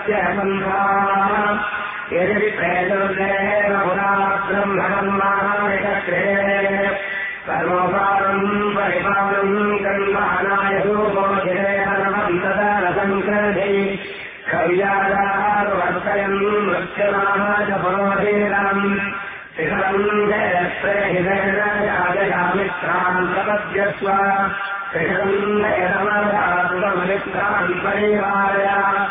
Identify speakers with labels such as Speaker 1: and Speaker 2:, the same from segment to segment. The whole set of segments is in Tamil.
Speaker 1: तस्य बन्धा यदि प्रेतुर्देव पुरा ब्रह्मकर्माणिकत्रे सर्वोपारम् परिपालम् कन्वानाय रूपोचिरे सर्वम् तदा रसङ्कृति कव्यादावर्तयन् मृत्युनाः च पुरोधीरम् शिखरम् जयत्रेहितेन याजयामित्रान् प्रपद्यस्व शिखरम् जयतमदात्ममित्रान् परिवारय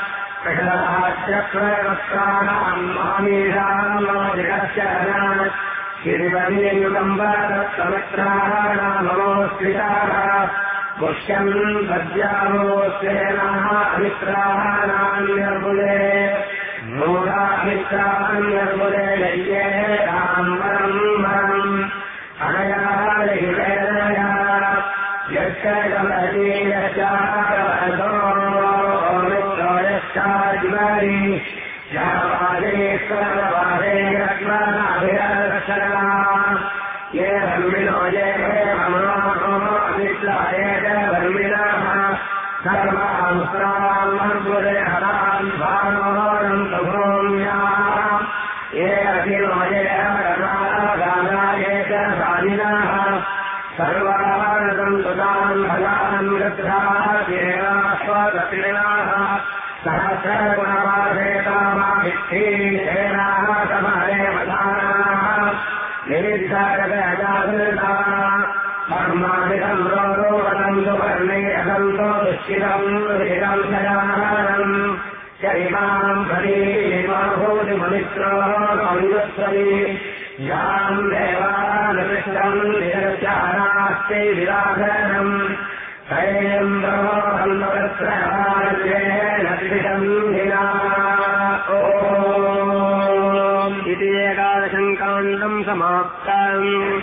Speaker 1: शिखराश्चक्रवक्त्राणाम् मामीषाम् मोदिकस्य गिरिवलीयुगम्बरत्तमित्राणामोऽस्त्रिताः पुष्यम् पद्यामोऽस्तेनाः अमित्राः नान्यर्मुले मूढामित्रान्यर्मुले लय्ये राम्बरम् वरम् अनयालिवेदया यक्षगमतीयचारवतो मित्रो यश्चाजिवारी यावादेश्वरवादे रत्नाभिरक्षणा ये धर्मिणो ये अमित्राय च धर्मिणः सर्वांस्राम् मर्मुरे हरान् भानोरम् प्रभूम्या ये अखिलो ये गानाय च स्वामिनः सर्वानदम् सुतान् भगान् गत्राः सहस्रगुणवासेतामाभिक्षीणेनाः समरे मधानाः निरिद्धारगजागृताः कर्मादिकम् रोरोपदम् सुवर्णे असन्तो दुश्चितम् रुचिरम् शयानम् शरिमाम् फलीमाभूतिममित्रो कौन्दस्वरी याम् देवानकृष्टम् निरस्यानास्ते विराधनम् इति एकादशम् काण्डम् समाप्तम्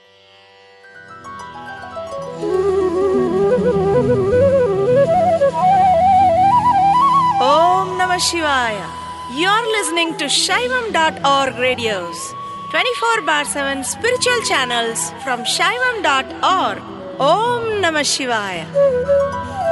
Speaker 2: Om Namah Shivaya. You're listening to Shaivam.org radios, 24 bar 7 spiritual channels from Shaivam.org. Om Namah Shivaya.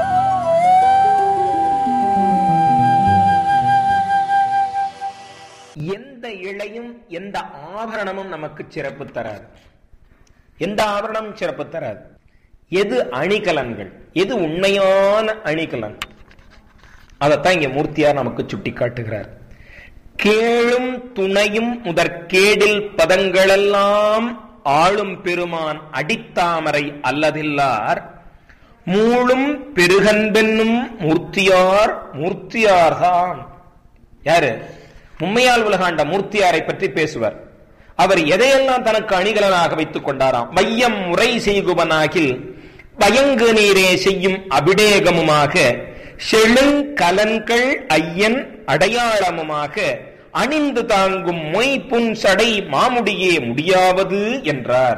Speaker 3: எந்த இழையும் எந்த ஆபரணமும் நமக்கு சிறப்பு தராது எந்த ஆபரணமும் சிறப்பு தராது எது அணிகலன்கள் எது உண்மையான அணிகலன் அதைத்தான் இங்க மூர்த்தியார் நமக்கு சுட்டி காட்டுகிறார் கேளும் துணையும் முதற்கேடில் பதங்களெல்லாம் ஆளும் பெருமான் அடித்தாமரை அல்லதில்லார் மூளும் பெருகன்பென்னும் மூர்த்தியார் மூர்த்தியார்தான் யாரு மும்மையால் உலகாண்ட மூர்த்தியாரை பற்றி பேசுவார் அவர் எதையெல்லாம் தனக்கு அணிகலனாக வைத்துக் கொண்டாராம் வையம் முறை செய்குவனாகில் பயங்கு நீரே செய்யும் அபிடேகமுமாக செழுங்கலன்கள் ஐயன் அடையாளமுமாக அணிந்து தாங்கும் மொய் புன் சடை மாமுடியே முடியாவது என்றார்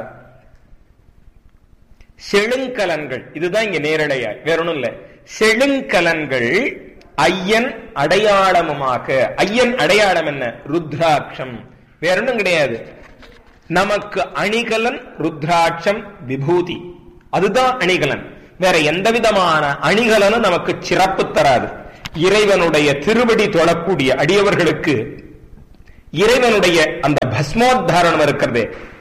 Speaker 3: செழுங்கலன்கள் இதுதான் இங்க நேரடையாய் வேற ஒண்ணும் இல்ல செழுங்கலன்கள் ஐயன் அடையாளமுமாக ஐயன் அடையாளம் என்ன ருத்ராட்சம் வேற ஒண்ணும் கிடையாது நமக்கு அணிகலன் ருத்ராட்சம் விபூதி அதுதான் அணிகலன் வேற எந்த விதமான அணிகலனும் நமக்கு சிறப்பு தராது இறைவனுடைய திருவடி தொழக்கூடிய அடியவர்களுக்கு இறைவனுடைய அந்த பஸ்மோத்தாரணம் இருக்கிறதே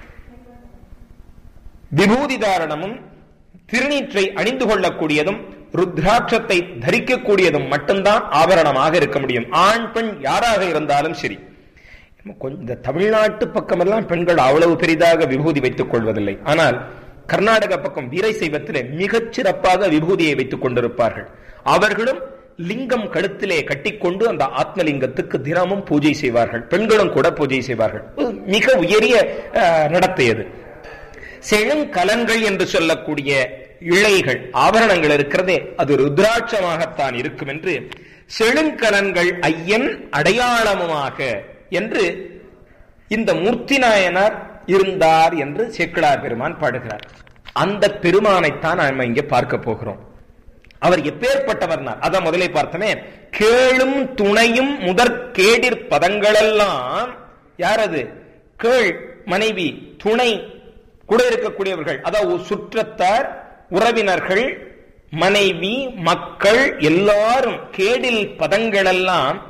Speaker 3: விபூதி தாரணமும் திருநீற்றை அணிந்து கொள்ளக்கூடியதும் ருத்ராட்சத்தை தரிக்கக்கூடியதும் மட்டும்தான் ஆபரணமாக இருக்க முடியும் ஆண் பெண் யாராக இருந்தாலும் சரி இந்த தமிழ்நாட்டு பக்கமெல்லாம் பெண்கள் அவ்வளவு பெரிதாக விபூதி வைத்துக் கொள்வதில்லை ஆனால் கர்நாடக பக்கம் வீரை சைவத்திலே மிகச் சிறப்பாக விபூதியை வைத்துக் கொண்டிருப்பார்கள் அவர்களும் லிங்கம் கழுத்திலே கட்டிக்கொண்டு அந்த ஆத்மலிங்கத்துக்கு தினமும் பூஜை செய்வார்கள் பெண்களும் கூட பூஜை செய்வார்கள் மிக உயரிய நடத்தை அது செழுங்கலன்கள் என்று சொல்லக்கூடிய இழைகள் ஆபரணங்கள் இருக்கிறதே அது ருத்ராட்சமாகத்தான் இருக்கும் என்று செழுங்கலன்கள் ஐயன் அடையாளமுமாக என்று இந்த மூர்த்தி நாயனார் இருந்தார் என்று சேக்கிழார் பெருமான் பாடுகிறார் அந்த பெருமானைத்தான் நாம இங்க பார்க்க போகிறோம் அவர் எப்பேற்பட்டவர்னார் அதான் முதலே பார்த்தமே கேளும் துணையும் முதற் கேடிற் பதங்களெல்லாம் யார் அது கேள் மனைவி துணை கூட இருக்கக்கூடியவர்கள் அதாவது சுற்றத்தார் உறவினர்கள் மனைவி மக்கள் எல்லாரும் கேடில் பதங்களெல்லாம்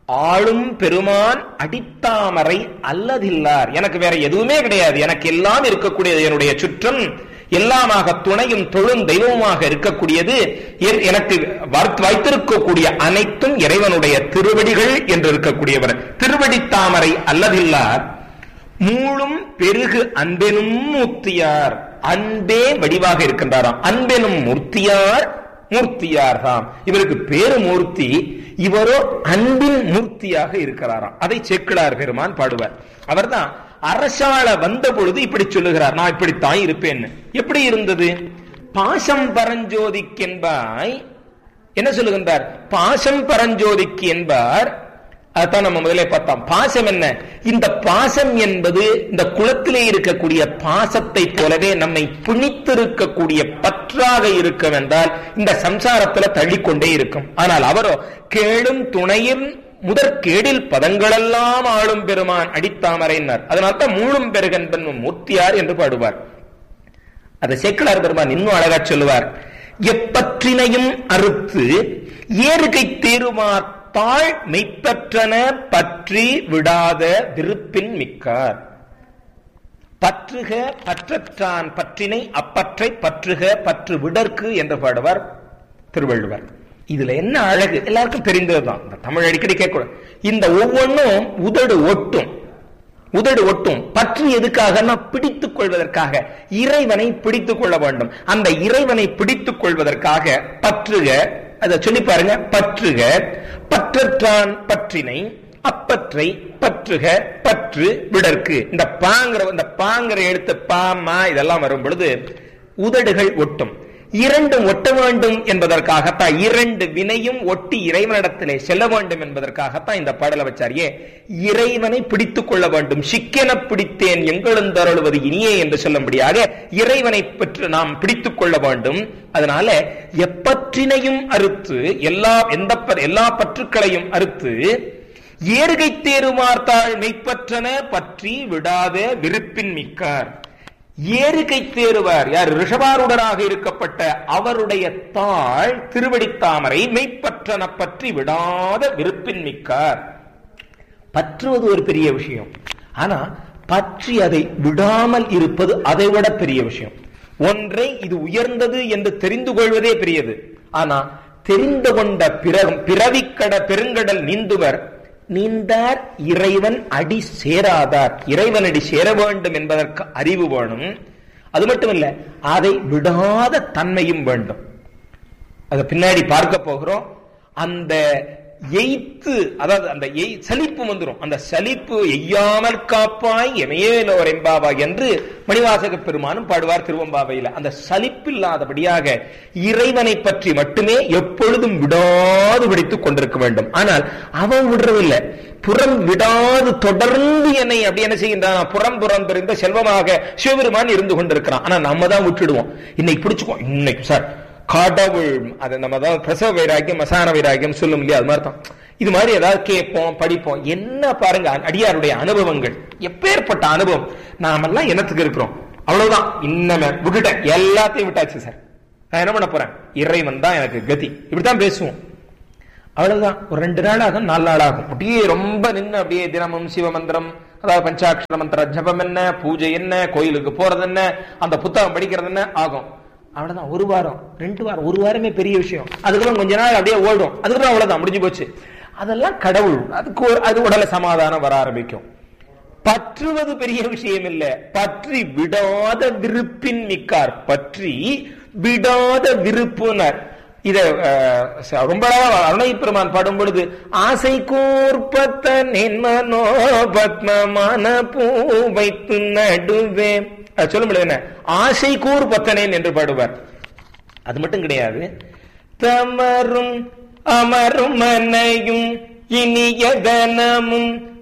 Speaker 3: ஆளும் பெருமான் அடித்தாமரை அல்லதில்லார் எனக்கு வேற எதுவுமே கிடையாது எனக்கு எல்லாம் இருக்கக்கூடியது என்னுடைய சுற்றம் எல்லாமாக துணையும் தொழும் தெய்வமாக இருக்கக்கூடியது என்- எனக்கு வார்த்து- வைத்திருக்கக்கூடிய அனைத்தும் இறைவனுடைய திருவடிகள் என்று இருக்கக்கூடியவர் திருவடி தாமரை அல்லதில்லார் மூளும் பெருகு அன்பெனும் மூர்த்தியார் அன்பே வடிவாக இருக்கின்றாராம் அன்பெனும் மூர்த்தியார் மூர்த்தியார் தாம் இவருக்கு பேரு மூர்த்தி இவரோ அன்பின் மூர்த்தியாக இருக்கிறாராம் அதை செக்கிழார் பெருமான் பாடுவார் அவர்தான் அரசாள வந்த பொழுது இப்படி சொல்லுகிறார் நான் இப்படித்தான் இருப்பேன்னு எப்படி இருந்தது பாசம் பரஞ்சோதிக்கென்பாய் என்ன சொல்லுகின்றார் பாசம் பரஞ்சோதிக்கு என்பார் அதான் நம்ம முதலே பார்த்தோம் பாசம் என்ன இந்த பாசம் என்பது இந்த குளத்திலே இருக்கக்கூடிய பாசத்தை போலவே நம்மை பிணித்திருக்கக்கூடிய பற்றாக இருக்கும் என்றால் இந்த சம்சாரத்துல தள்ளிக்கொண்டே இருக்கும் ஆனால் அவரோ கேளும் துணையின் முதற் கேடில் பதங்களெல்லாம் ஆளும் பெருமான் அடித்தாமரையினர் அதனால தான் மூழும் பெருகன்பன் மூர்த்தியார் என்று பாடுவார் அதை சேக்கலார் பெருமான் இன்னும் அழகா சொல்லுவார் எப்பற்றினையும் அறுத்து ஏறுகை தேருமார் தாழ் மெய்ப்பற்றன பற்றி விடாத விருப்பின் மிக்கார் பற்றுக பற்றற்றான் பற்றினை அப்பற்றை பற்றுக பற்று விடற்கு என்று பாடுவார் திருவள்ளுவர் இதுல என்ன அழகு எல்லாருக்கும் தெரிந்ததுதான் இந்த தமிழ் அடிக்கடி கேட்க இந்த ஒவ்வொன்றும் உதடு ஒட்டும் உதடு ஒட்டும் பற்று எதுக்காகனா பிடித்துக் கொள்வதற்காக இறைவனை பிடித்துக் கொள்ள வேண்டும் அந்த இறைவனை பிடித்துக் கொள்வதற்காக பற்றுக அதை சொல்லி பாருங்க பற்றுக பற்றற்றான் பற்றினை அப்பற்றை பற்றுக பற்று விடற்கு இந்த பாங்கிற இந்த பாங்கிற எழுத்து பாமா இதெல்லாம் வரும் பொழுது உதடுகள் ஒட்டும் இரண்டும் ஒட்ட வேண்டும் என்பதற்காகத்தான் இரண்டு வினையும் ஒட்டி இறைவனிடத்திலே செல்ல வேண்டும் என்பதற்காகத்தான் இந்த பாடலை வச்சாரியே இறைவனை பிடித்துக் கொள்ள வேண்டும் சிக்கென பிடித்தேன் எங்களும் தருளுவது இனியே என்று சொல்லும்படியாக இறைவனை பெற்று நாம் பிடித்துக் கொள்ள வேண்டும் அதனால எப்பற்றினையும் அறுத்து எல்லா எந்த ப- எல்லா பற்றுக்களையும் அறுத்து ஏறுகை தேருமார்த்தாள் மெய்ப்பற்றன பற்றி விடாத விருப்பின் மிக்கார் ஏறுகை தேருவார் யார் ரிஷபாருடராக இருக்கப்பட்ட அவருடைய தாள் திருவடித்தாமரை மெய்ப்பற்றன பற்றி விடாத விருப்பின் மிக்கார் பற்றுவது ஒரு பெரிய விஷயம் ஆனா பற்றி அதை விடாமல் இருப்பது அதை விட பெரிய விஷயம் ஒன்றை இது உயர்ந்தது என்று தெரிந்து கொள்வதே பெரியது ஆனா தெரிந்து கொண்ட பிறகும் பிறவிக்கட பெருங்கடல் நீந்துவர் நீந்தார் இறைவன் அடி சேராதார் இறைவன் அடி சேர வேண்டும் என்பதற்கு அறிவு வேணும் அது மட்டுமல்ல அதை விடாத தன்மையும் வேண்டும் அதை பின்னாடி பார்க்க போகிறோம் அந்த எய்த்து அதாவது அந்த எய் சலிப்பு வந்துரும் அந்த சலிப்பு எய்யாமல் காப்பாய் எமையேலோர் எம்பாவா என்று மணிவாசக பெருமானும் பாடுவார் திருவம்பாவையில அந்த சலிப்பில்லாதபடியாக இறைவனை பற்றி மட்டுமே எப்பொழுதும் விடாது பிடித்துக் கொண்டிருக்க வேண்டும் ஆனால் அவன் விடுறதில்லை புறம் விடாது தொடர்ந்து என்னை அப்படி என்ன செய்கின்றான் புறம் புறம் தெரிந்த செல்வமாக சிவபெருமான் இருந்து கொண்டிருக்கிறான் ஆனா நம்ம தான் விட்டுடுவோம் இன்னைக்கு பிடிச்சுக்கோ இன்னைக்கு சார் கடவுள் அதை நம்ம தான் பிரசவ வைராக்கியம் மசான வைராக்கியம் சொல்லும் இல்லையா அது மாதிரி தான் இது மாதிரி ஏதாவது கேட்போம் படிப்போம் என்ன பாருங்க அடியாருடைய அனுபவங்கள் எப்பேற்பட்ட அனுபவம் நாமெல்லாம் என்னத்துக்கு இருக்கிறோம் அவ்வளவுதான் இன்னமே விட்டுட்டேன் எல்லாத்தையும் விட்டாச்சு சார் நான் என்ன பண்ண போறேன் இறைவன் தான் எனக்கு கதி இப்படித்தான் பேசுவோம் அவ்வளவுதான் ஒரு ரெண்டு நாள் ஆகும் நாலு நாள் ஆகும் அப்படியே ரொம்ப நின்று அப்படியே தினமும் சிவமந்திரம் அதாவது பஞ்சாட்சர மந்திர ஜபம் என்ன பூஜை என்ன கோயிலுக்கு போறது என்ன அந்த புத்தகம் படிக்கிறது என்ன ஆகும் அவ்வளவுதான் ஒரு வாரம் ரெண்டு வாரம் ஒரு வாரமே பெரிய விஷயம் அதுக்கப்புறம் கொஞ்ச நாள் அப்படியே ஓடும் அதுக்கப்புறம் அவ்வளவுதான் முடிஞ்சு போச்சு அதெல்லாம் கடவுள் அதுக்கு ஒரு- அது உடல சமாதானம் வர ஆரம்பிக்கும் பற்றுவது பெரிய விஷயம் இல்ல பற்றி விடாத விருப்பின் மிக்கார் பற்றி விடாத விருப்புனர் இத அஹ், ச- ரொம்ப அழகா அருணை பெருமான் பாடும் பொழுது ஆசை கூர்பத்த நென்மனோ பத்மமான பூ வைத்து நடுவே அது சொல்ல முடியாது என்ன ஆசை கூர் பத்தனேன் என்று பாடுவார் அது மட்டும் கிடையாது தமரும் அமரும் மனையும் இனியதனமும்